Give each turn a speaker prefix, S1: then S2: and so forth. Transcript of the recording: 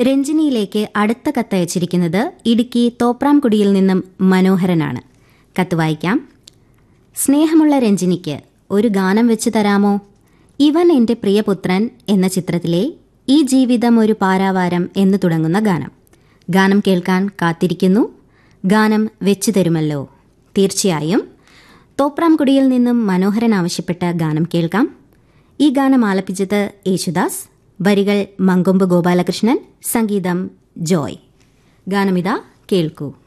S1: രഞ്ജിനിയിലേക്ക് അടുത്ത കത്തയച്ചിരിക്കുന്നത് ഇടുക്കി തോപ്രാംകുടിയിൽ നിന്നും മനോഹരനാണ് കത്ത് വായിക്കാം സ്നേഹമുള്ള രഞ്ജിനിക്ക് ഒരു ഗാനം വെച്ച് തരാമോ ഇവൻ എന്റെ പ്രിയപുത്രൻ എന്ന ചിത്രത്തിലെ ഈ ജീവിതം ഒരു പാരാവാരം എന്ന് തുടങ്ങുന്ന ഗാനം ഗാനം കേൾക്കാൻ കാത്തിരിക്കുന്നു ഗാനം വെച്ചു തരുമല്ലോ തീർച്ചയായും തോപ്രാംകുടിയിൽ നിന്നും മനോഹരൻ ആവശ്യപ്പെട്ട ഗാനം കേൾക്കാം ഈ ഗാനം ആലപിച്ചത് യേശുദാസ് വരികൾ മങ്കൊമ്പ് ഗോപാലകൃഷ്ണൻ സംഗീതം ജോയ് ഗാനമിതാ കേൾക്കൂ